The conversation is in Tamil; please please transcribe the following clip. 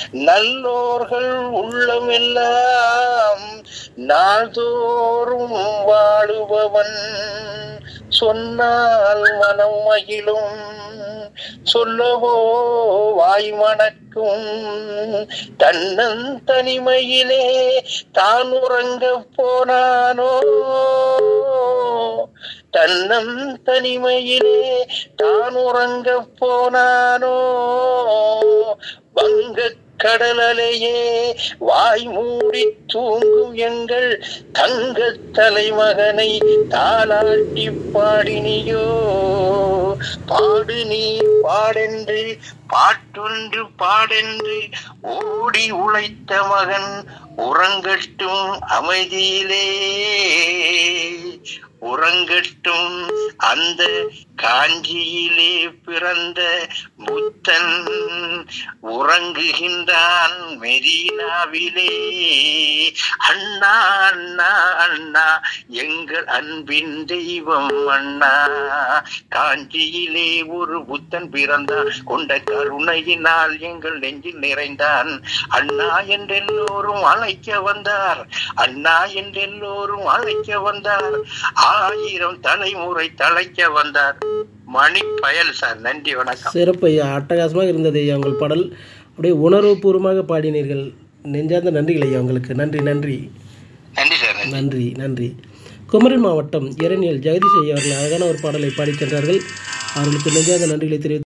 நல்லோர்கள் உள்ளமெல்லாம் நாள்தோறும் வாழுபவன் சொன்னால் மனம் மகிழும் சொல்லவோ வாய் மணக்கும் தன்னன் தனிமையிலே தான் உறங்கப் போனானோ தன்னம் தனிமையிலே தான் உறங்கப் போனானோ வங்கக் கடலையே வாய் மூடி தூங்கும் எங்கள் தங்க தலைமகனை தாளாட்டி பாடினியோ பாடு நீ பாடென்று பாட்டொன்று பாடென்று ஓடி உழைத்த மகன் உறங்கட்டும் அமைதியிலே உறங்கட்டும் அந்த காஞ்சியிலே பிறந்த புத்தன் உறங்குகின்றான் மெரினாவிலே அண்ணா அண்ணா அண்ணா எங்கள் அன்பின் தெய்வம் அண்ணா காஞ்சியிலே ஒரு புத்தன் பிறந்தான் கொண்ட கருணையினால் எங்கள் நெஞ்சில் நிறைந்தான் அண்ணா என்றெல்லோரும் அழைக்க வந்தார் அண்ணா என்றெல்லோரும் அழைக்க வந்தார் ஆயிரம் தலைமுறை தழைக்க வந்தார் மணி பயல் சார் நன்றி வணக்கம் சிறப்பு ஐயா அட்டகாசமாக இருந்தது ஐயா உங்கள் பாடல் அப்படியே உணர்வுபூர்வமாக பாடினீர்கள் நெஞ்சார்ந்த நன்றிகள் ஐயா உங்களுக்கு நன்றி நன்றி நன்றி சார் நன்றி நன்றி நன்றி குமரன் மாவட்டம் இரணியல் ஜெகதீஷ் ஐயா அவர்கள் அழகான ஒரு பாடலை பாடிச் சென்றார்கள் அவர்களுக்கு நெஞ்சார்ந்த நன்றிகளை தெரிவித்து